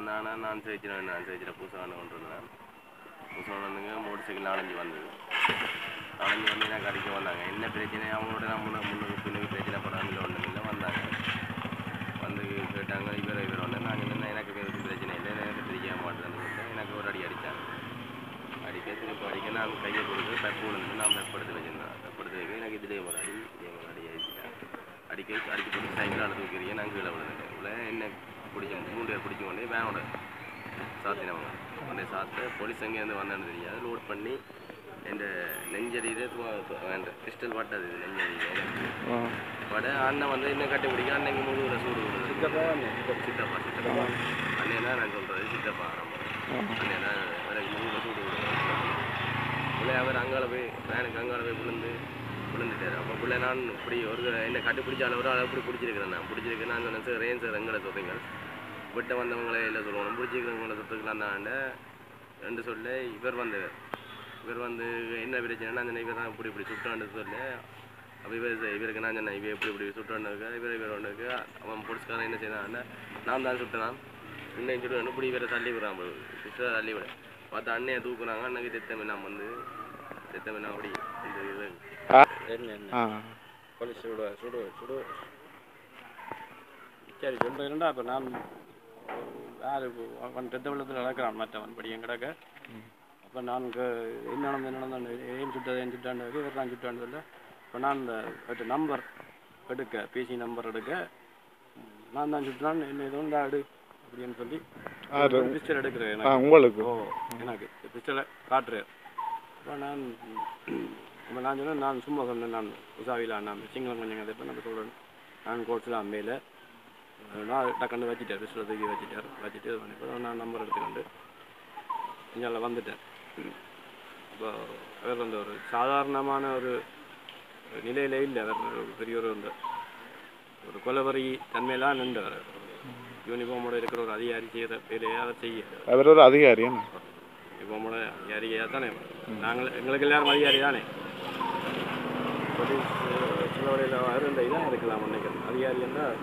வந்தாங்கன்னா நான் சேர்ச்சினேன் நான் சேர்ச்சிட பூசான்னு கொண்டு வந்தேன் பூசான்னு வந்துங்க மோட்டர் சைக்கிள் நாலஞ்சு வந்தது நாலஞ்சு வந்து எனக்கு அடிக்க வந்தாங்க என்ன பிரச்சனை அவங்களோட நான் முன்ன முன்னுக்கு பின்னுக்கு பிரச்சனை படாமல் ஒன்றும் இல்லை வந்தாங்க வந்து கேட்டாங்க இவர் இவர் வந்து நான் என்ன எனக்கு எதுவும் பிரச்சனை இல்லை எனக்கு தெரிய மாட்டேன்னு சொல்லிட்டு எனக்கு ஒரு அடி அடித்தாங்க அடிக்க திருப்பி அடிக்க நான் கையை கொடுத்து பெப்பு விழுந்து நான் பெப் எடுத்து வச்சிருந்தேன் பெப் எடுத்து வைக்க எனக்கு இதுலேயே ஒரு அடி இதே ஒரு அடி அடிச்சிட்டேன் அடிக்க அடிக்க போட்டு சைக்கிளால் தூக்கிறீங்க நான் கீழே விழுந்துட்டேன் இல்லை என்ன பிடிச்ச மூணு பேர் பிடிச்ச உடனே வேனோட சாத்தினவங்க உடனே சாத்து போலீஸ் அங்கேருந்து வந்தேன்னு தெரியாது லோட் பண்ணி என் நெஞ்சறியிலே வேண்ட பிஸ்டல் பட்டது இது நெஞ்சறியில எனக்கு பட அண்ணன் வந்து என்ன கட்டி பிடிக்க அன்னைக்கு முழுகிற சூடு விடுது சித்தப்பா சித்தப்பா சித்தப்பா அண்ணன் தான் நான் சொல்கிறது சித்தப்பா நம்ம அண்ணன் தான் எனக்கு முழுகிற சூடு விடுது பிள்ளை அவர் அங்கால போய் வேனுக்கு அங்கால போய் விழுந்து விழுந்துட்டார் அப்போ பிள்ளை நான் இப்படி ஒரு என்ன கட்டி பிடிச்ச அளவு அளவு இப்படி பிடிச்சிருக்கிறேன் நான் பிடிச்சிருக்கேன் நான் சொன்னேன் சார் ஏன் சார் எங்களை சொல்கிறீங்க விட்ட வந்தவங்களே இல்லை சொல்லணும் பிடிச்சிருக்கிறவங்கள சுற்றுக்கலாம் தான் ரெண்டு சொல்ல இவர் வந்தவர் இவர் வந்து என்ன பிரச்சனைனா நான் சொன்னேன், இவர் தான் இப்படி இப்படி சுட்டான்னு சொல்ல அப்போ இவர் ச- இவருக்கு நான் சொன்னேன் இவர் இப்படி இப்படி சுட்டான்னு இருக்கா இவர் இவர் ஒன்றுக்கு அவன் போலீஸ்காரன் என்ன செய்தான் நான் தான் சுட்டேன் இன்னும் சுட்டு இப்படி இவரை தள்ளி விடுறான் சிஸ்டர் தள்ளி விட பார்த்தா அண்ணையை தூக்குறாங்க அன்னைக்கு தெத்தமே நான் வந்து தெத்தமே நான் அப்படி இந்த இது என்ன என்ன ஆ போலீஸ் சுடு சுடு சுடு சரி சொல்கிறேன்டா அப்போ நான் யார் அவன் தெத்த வெள்ளத்தில் நடக்கிறான் மற்றவன் படி என் கிடக்க அப்போ நான் இங்கே என்ன நடந்து என்ன நடந்து ஏன் சுட்டது ஏன் சுட்டான்னு இவர் தான் சுட்டான்னு சொல்ல இப்போ நான் இந்த நம்பர் எடுக்க பிசி நம்பர் எடுக்க நான் தான் சுட்டான் என்ன இது ஒன்றா எடு அப்படின்னு சொல்லி ஆறு. பிஸ்டல் எடுக்கிறேன் ஆ எனக்கு உங்களுக்கு ஓ எனக்கு பிஸ்டலை காட்டுறேன் அப்போ நான் அப்போ நான் சொன்னேன் நான் சும்மா சொன்னேன் நான் உசாவியில் நான் சிங்களம் கொஞ்சம் கதை நான் சொல்கிறேன் நான் கோட்ஸில் அம்மையில் நான் டக்குன்னு வச்சுட்டேன் பிஸ்டலை தூக்கி வச்சுட்டார் வச்சுட்டு இது பண்ணி அப்புறம் நான் நம்பர் எடுத்துக்கிட்டு இங்கே வந்துட்டேன் அப்போ அவர் வந்து ஒரு சாதாரணமான ஒரு நிலையில இல்லை அவர் ஒரு பெரிய ஒரு இந்த ஒரு கொலவரி தன்மையெல்லாம் நின்றவர் யூனிஃபார்மோட இருக்கிற ஒரு அதிகாரி செய்கிற வேலையை அவர் செய்ய அவர் ஒரு அதிகாரி என்ன இப்போ நம்மளோட அதிகாரியாக தானே நாங்கள் எங்களுக்கு எல்லாரும் அதிகாரி தானே போலீஸ் சில வரையில் அவர் இந்த இதாக இருக்கலாம் நினைக்கிறேன் அதிகாரி இருந்தால்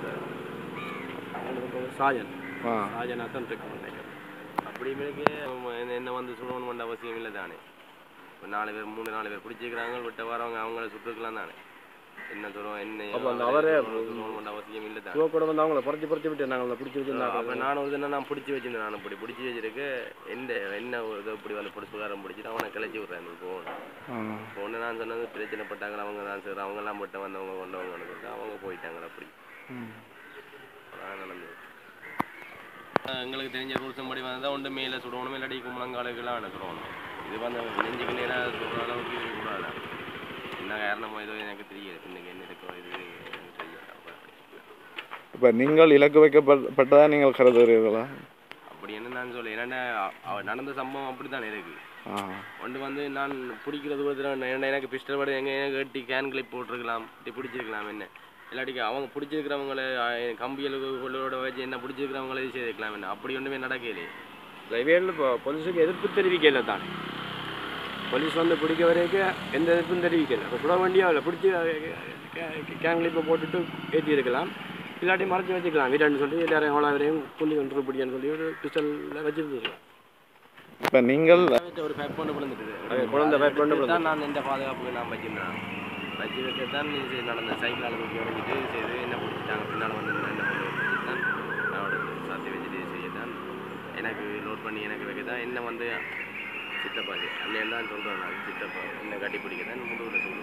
சாஜன் ஆ சாஜனாக தான் இருக்க நினைக்கிறேன் அப்படி மேலுக்கு என்ன- என்ன வந்து சொல்லணும் வேண்டிய அவசியம் இல்லை தானே இப்போ நாலு பேர் மூணு நாலு பேர் பிடிச்சிக்கிறாங்க விட்ட வரவங்க அவங்கள சுட்டுக்கலாம் தானே என்ன சொல்லுவோம் என்ன அப்போ அந்த அவரே சொல்லணும் வேண்டிய அவசியம் இல்லை தானே சுவ கூட வந்து அவங்கள புறச்சி புறச்சி விட்டு நாங்கள் பிடிச்சி அப்போ வச்சுருந்தாங்க நான் ஒரு தினம் நான் பிடிச்சி வச்சிருந்தேன் நான் இப்படி பிடிச்சி வச்சிருக்கு எந்த என்ன ஒரு இதை இப்படி வந்து பிடிச்சுக்காரன் பிடிச்சிட்டு அவனை கிளச்சி விட்றேன் நீ போகணும் ஆ போன நான் சொன்னது பிரச்சனைப்பட்டாங்க அவங்க தான் சார் அவங்கெல்லாம் பட்ட வந்தவங்க கொண்டவங்கன்னு சொல்லிட்டு அவங்க போயிட்டாங்க அப்படி ம். அதான் நடந்தது அஹ் எங்களுக்கு தெரிஞ்ச ரூல்ஸ் படி வந்தால் ஒன்று மேலே சுடணும் இல்லாட்டி கும்பலங்காலுக்கெல்லாம் சுடணும் இது வந்து நெஞ்சுக்கு நேராக சுடுற அளவுக்கு இருக்கக்கூடாது என்ன காரணமோ ஏதோ எனக்கு தெரியல இன்னைக்கு என்ன இருக்கோ இது எனக்கு தெரியல அப்ப இப்போ நீங்கள் இலக்கு வைக்கப்பட்டதா நீங்கள் கருதுகிறீர்களா அப்படி என்ன நான் சொல்ல என்னென்ன அவ நடந்த சம்பவம் அப்படி தான் இருக்கு ஆ ஒன்று வந்து நான் பிடிக்கிறது பத்திரம் என்ன எனக்கு பிஸ்டல் படம் எங்கே எனக்கு கட்டி கேன் கிளிப் போட்டிருக்கலாம் இப்படி பிடிச்சிருக்கலாம் என்ன இல்லாட்டிக்கு அவங்க பிடிச்சிருக்கிறவங்கள கம்பிகளோட வச்சு என்ன பிடிச்சிருக்கிறவங்கள இது செய்திருக்கலாம் என்ன அப்படி ஒன்றுமே நடக்கலையே லைவேரில் இப்போ போலீஸுக்கு எதிர்ப்பு தெரிவிக்கல தான் போலீஸ் வந்து பிடிக்க வரைக்கும் எந்த எதிர்ப்பும் தெரிவிக்கல இப்போ சுட வண்டியா இல்லை பிடிச்சி கேங்கில் இப்போ போட்டுட்டு ஏற்றி இருக்கலாம் இல்லாட்டி மறைச்சி வச்சுக்கலாம் வீட்டான்னு சொல்லி எல்லாரும் எவ்வளோ வரையும் புள்ளி ஒன்று பிடின்னு சொல்லி ஒரு பிஸ்டலில் வச்சுருந்துருக்கலாம் இப்போ நீங்கள் ஒரு ஃபேக் பண்ண விழுந்துட்டு அது குழந்தை ஃபேக் பண்ண தான் நான் இந்த பாதுகாப்புக்கு நான் வச்சிருந்தேன் வச்சு வைக்க தான் இது நடந்த சைக்கிள் அளவுக்கு உடஞ்சிட்டு செய்து என்ன பிடிச்சிட்டாங்க பின்னால் வந்து என்ன பண்ணி தான் அவனோட சாத்தி வச்சுட்டு செய்யத்தான் எனக்கு லோட் பண்ணி எனக்கு வைக்க தான் என்ன வந்து சித்தப்பா அண்ணன் தான் சொல்கிறேன் நான் சித்தப்பா என்ன கட்டி பிடிக்க தான் முழுவில்